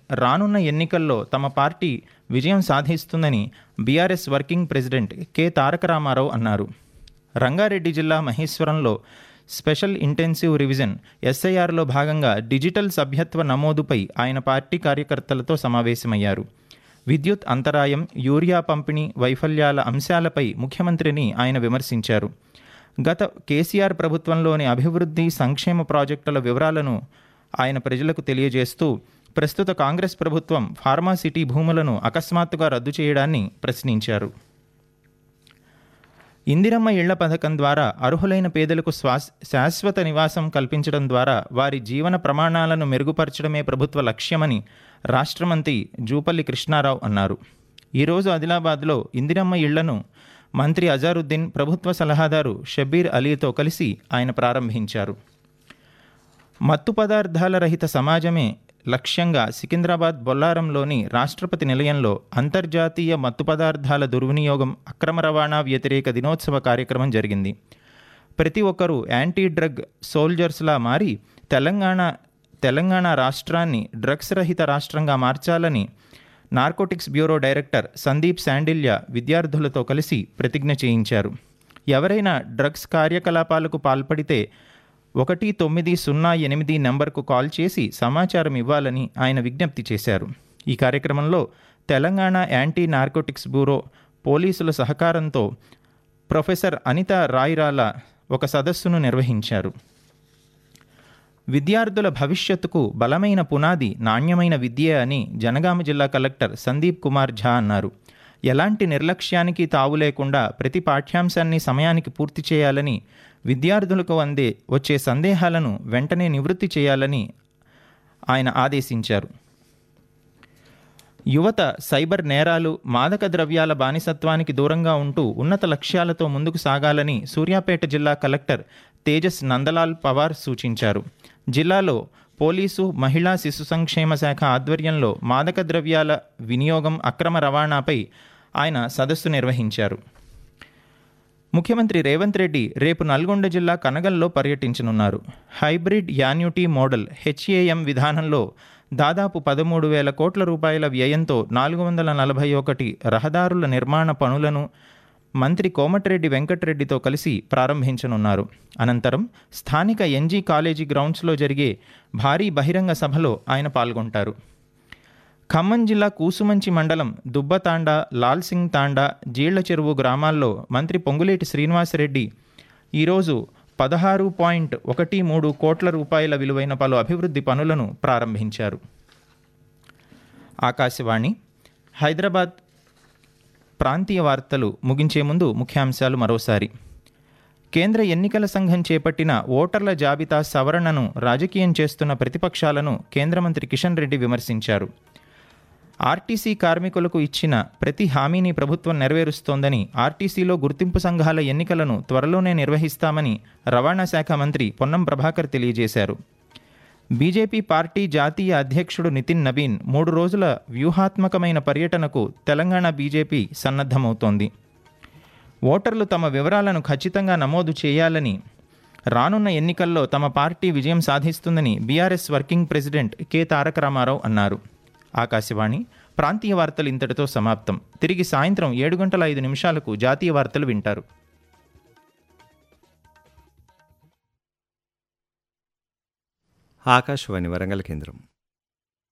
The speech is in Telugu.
రానున్న ఎన్నికల్లో తమ పార్టీ విజయం సాధిస్తుందని BRS working president K Taraka Rama Rao అన్నారు రంగారెడ్డి జిల్లా మహేశ్వరంలో స్పెషల్ ఇంటెన్సివ్ రివిజన్ ఎస్ఐఆర్లో భాగంగా డిజిటల్ సభ్యత్వ నమోదుపై ఆయన పార్టీ కార్యకర్తలతో సమావేశమయ్యారు విద్యుత్ అంతరాయం యూరియా పంపిణీ వైఫల్యాల అంశాలపై ముఖ్యమంత్రిని ఆయన విమర్శించారు గత కేసీఆర్ ప్రభుత్వంలోని అభివృద్ధి సంక్షేమ ప్రాజెక్టుల వివరాలను ఆయన ప్రజలకు తెలియజేస్తూ ప్రస్తుత కాంగ్రెస్ ప్రభుత్వం ఫార్మాసిటీ భూములను అకస్మాత్తుగా రద్దు చేయడాన్ని ప్రశ్నించారు ఇందిరమ్మ ఇళ్ల పథకం ద్వారా అర్హులైన పేదలకు శ్వాస శాశ్వత నివాసం కల్పించడం ద్వారా వారి జీవన ప్రమాణాలను మెరుగుపరచడమే ప్రభుత్వ లక్ష్యమని రాష్ట్ర మంత్రి జూపల్లి కృష్ణారావు అన్నారు ఈరోజు ఆదిలాబాద్లో ఇందిరమ్మ ఇళ్లను మంత్రి అజారుద్దీన్ ప్రభుత్వ సలహాదారు షబ్బీర్ అలీతో కలిసి ఆయన ప్రారంభించారు మత్తు పదార్థాల రహిత సమాజమే లక్ష్యంగా సికింద్రాబాద్ బొల్లారంలోని రాష్ట్రపతి నిలయంలో అంతర్జాతీయ మత్తు పదార్థాల దుర్వినియోగం అక్రమ రవాణా వ్యతిరేక దినోత్సవ కార్యక్రమం జరిగింది ప్రతి ఒక్కరూ యాంటీ డ్రగ్ సోల్జర్స్లా మారి తెలంగాణ తెలంగాణ రాష్ట్రాన్ని డ్రగ్స్ రహిత రాష్ట్రంగా మార్చాలని narcotics bureau director Sandeep Sandilya విద్యార్థులతో కలిసి ప్రతిజ్ఞ చేయించారు ఎవరైనా డ్రగ్స్ కార్యకలాపాలకు పాల్పడితే ఒకటి తొమ్మిది సున్నా ఎనిమిది నెంబర్కు కాల్ చేసి సమాచారం ఇవ్వాలని ఆయన విజ్ఞప్తి చేశారు ఈ కార్యక్రమంలో తెలంగాణ యాంటీ నార్కోటిక్స్ బ్యూరో పోలీసుల సహకారంతో ప్రొఫెసర్ అనిత రాయిరాల ఒక సదస్సును నిర్వహించారు విద్యార్థుల భవిష్యత్తుకు బలమైన పునాది నాణ్యమైన విద్య అని జనగామ జిల్లా కలెక్టర్ సందీప్ కుమార్ ఝా అన్నారు ఎలాంటి నిర్లక్ష్యానికి తావు లేకుండా ప్రతి పాఠ్యాంశాన్ని సమయానికి పూర్తి చేయాలని విద్యార్థులకు అందే వచ్చే సందేహాలను వెంటనే నివృత్తి చేయాలని ఆయన ఆదేశించారు యువత సైబర్ నేరాలు మాదక ద్రవ్యాల బానిసత్వానికి దూరంగా ఉంటూ ఉన్నత లక్ష్యాలతో ముందుకు సాగాలని సూర్యాపేట జిల్లా కలెక్టర్ తేజస్ నందలాల్ పవార్ సూచించారు జిల్లాలో పోలీసు మహిళా శిశు సంక్షేమ శాఖ ఆధ్వర్యంలో మాదక ద్రవ్యాల వినియోగం అక్రమ రవాణాపై ఆయన సదస్సు నిర్వహించారు ముఖ్యమంత్రి రేవంత్ రెడ్డి రేపు నల్గొండ జిల్లా కనగల్లో పర్యటించనున్నారు హైబ్రిడ్ యాన్యుటీ మోడల్ హెచ్ఏఎం విధానంలో దాదాపు పదమూడు వేల కోట్ల రూపాయల వ్యయంతో నాలుగు వందల నలభై ఒకటి రహదారుల నిర్మాణ పనులను మంత్రి కోమటిరెడ్డి వెంకటరెడ్డితో కలిసి ప్రారంభించనున్నారు అనంతరం స్థానిక ఎన్జీ కాలేజీ గ్రౌండ్స్లో జరిగే భారీ బహిరంగ సభలో ఆయన పాల్గొంటారు ఖమ్మం జిల్లా కూసుమంచి మండలం దుబ్బతాండా లాల్సింగ్ తాండా జీళ్ల చెరువు గ్రామాల్లో మంత్రి పొంగులేటి శ్రీనివాసరెడ్డి ఈరోజు పదహారు పాయింట్ ఒకటి మూడు కోట్ల రూపాయల విలువైన పలు అభివృద్ధి పనులను ప్రారంభించారు ఆకాశవాణి హైదరాబాద్ ప్రాంతీయ వార్తలు ముగించే ముందు ముఖ్యాంశాలు మరోసారి కేంద్ర ఎన్నికల సంఘం చేపట్టిన ఓటర్ల జాబితా సవరణను రాజకీయం చేస్తున్న ప్రతిపక్షాలను కేంద్ర మంత్రి కిషన్ రెడ్డి విమర్శించారు ఆర్టీసీ కార్మికులకు ఇచ్చిన ప్రతి హామీని ప్రభుత్వం నెరవేరుస్తోందని ఆర్టీసీలో గుర్తింపు సంఘాల ఎన్నికలను త్వరలోనే నిర్వహిస్తామని రవాణా శాఖ మంత్రి పొన్నం ప్రభాకర్ తెలియజేశారు బీజేపీ పార్టీ జాతీయ అధ్యక్షుడు నితిన్ నబీన్ మూడు రోజుల వ్యూహాత్మకమైన పర్యటనకు తెలంగాణ బీజేపీ సన్నద్ధమవుతోంది ఓటర్లు తమ వివరాలను ఖచ్చితంగా నమోదు చేయాలని రానున్న ఎన్నికల్లో తమ పార్టీ విజయం సాధిస్తుందని BRS working president K Taraka Rama Rao అన్నారు ఆకాశవాణి ప్రాంతీయ వార్తలు ఇంతటితో సమాప్తం తిరిగి సాయంత్రం ఏడు గంటల ఐదు నిమిషాలకు జాతీయ వార్తలు వింటారు ఆకాశవాణి వరంగల్ కేంద్రం